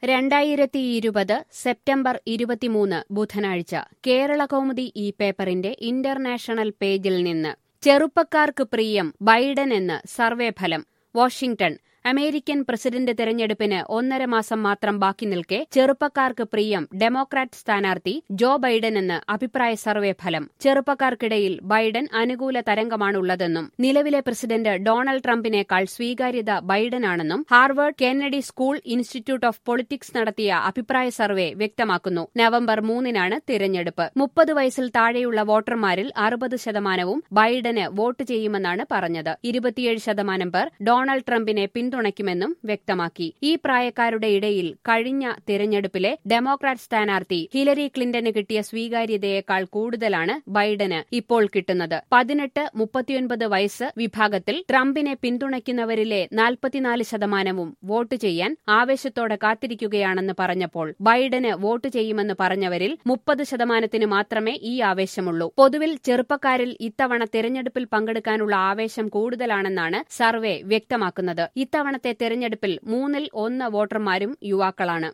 രണ്ടായിരത്തി ഇരുപത് സെപ്റ്റംബർ ഇരുപത്തിമൂന്ന് ബുധനാഴ്ച കേരളകൗമുദി ഈ പേപ്പറിന്റെ ഇന്റർനാഷണൽ പേജിൽ നിന്ന് ചെറുപ്പക്കാർക്ക് പ്രിയം ബൈഡൻ എന്ന് സർവേ ഫലം വാഷിംഗ്ടൺ അമേരിക്കൻ പ്രസിഡന്റ് തെരഞ്ഞെടുപ്പിന് ഒന്നര മാസം മാത്രം ബാക്കി നിൽക്കെ ചെറുപ്പക്കാർക്ക് പ്രിയം ഡെമോക്രാറ്റ് സ്ഥാനാർത്ഥി ജോ ബൈഡൻ എന്ന് അഭിപ്രായ സർവേ ഫലം ചെറുപ്പക്കാർക്കിടയിൽ ബൈഡൻ അനുകൂല തരംഗമാണുള്ളതെന്നും നിലവിലെ പ്രസിഡന്റ് ഡൊണാൾഡ് ട്രംപിനേക്കാൾ സ്വീകാര്യത ബൈഡനാണെന്നും Harvard Kennedy school institute of politics നടത്തിയ അഭിപ്രായ സർവേ വ്യക്തമാക്കുന്നു നവംബർ മൂന്നിനാണ് തിരഞ്ഞെടുപ്പ് മുപ്പത് വയസ്സിൽ താഴെയുള്ള വോട്ടർമാരിൽ അറുപത് ശതമാനവും ബൈഡന് വോട്ട് ചെയ്യുമെന്നാണ് പറഞ്ഞത് ഇരുപത്തിയേഴ് ശതമാനം പേർ ഡൊണാൾഡ് ട്രംപിനെ പിന്തുണയ്ക്കുമെന്നും വ്യക്തമാക്കി ഈ പ്രായക്കാരുടെ ഇടയിൽ കഴിഞ്ഞ തിരഞ്ഞെടുപ്പിലെ ഡെമോക്രാറ്റ് സ്ഥാനാർത്ഥി ഹിലരി ക്ലിന്റന് കിട്ടിയ സ്വീകാര്യതയേക്കാൾ കൂടുതലാണ് ബൈഡന് ഇപ്പോൾ കിട്ടുന്നത് പതിനെട്ട് മുപ്പത്തിയൊൻപത് വയസ്സ് വിഭാഗത്തിൽ ട്രംപിനെ പിന്തുണയ്ക്കുന്നവരിലെ നാൽപ്പത്തിനാല് ശതമാനവും വോട്ട് ചെയ്യാൻ ആവേശത്തോടെ കാത്തിരിക്കുകയാണെന്ന് പറഞ്ഞപ്പോൾ ബൈഡന് വോട്ട് ചെയ്യുമെന്ന് പറഞ്ഞവരിൽ മുപ്പത് ശതമാനത്തിന് മാത്രമേ ഈ ആവേശമുള്ളൂ പൊതുവിൽ ചെറുപ്പക്കാരിൽ ഇത്തവണ തിരഞ്ഞെടുപ്പിൽ പങ്കെടുക്കാനുള്ള ആവേശം കൂടുതലാണെന്നാണ് സർവേ വ്യക്തമാക്കുന്നത് ഇത്തവണത്തെ തെരഞ്ഞെടുപ്പിൽ മൂന്നിൽ ഒന്ന് വോട്ടർമാരും യുവാക്കളാണ്